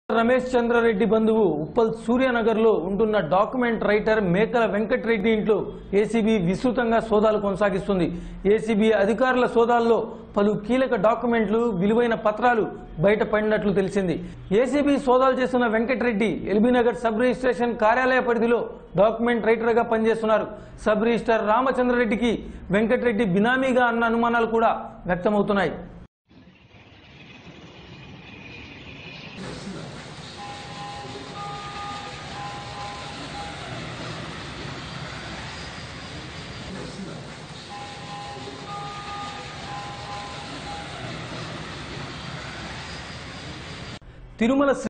రమేష్ చంద్రారెడ్డి బంధువు ఉప్పల్ సూర్యనగర్లో ఉంటున్న document writer మేకల వెంకటరెడ్డి ఇంట్లో ఏసీబీ విస్తృతంగా సోదాలు కొనసాగిస్తుంది ఏసీబీ అధికారుల సోదాల్లో పలు కీలక డాక్యుమెంట్లు విలువైన పత్రాలు బయటపడినట్లు తెలిసింది ఏసీబీ సోదాలు చేస్తున్న వెంకటరెడ్డి ఎల్బీనగర్ సబ్ రిజిస్ట్రేషన్ కార్యాలయ పరిధిలో డాక్యుమెంట్ రైటర్గా పనిచేస్తున్నారు సబ్ రిజిస్టర్ రామచంద్రరెడ్డికి వెంకటరెడ్డి బినామీగా అన్న అనుమానాలు కూడా వ్యక్తమవుతున్నాయి తిరుమల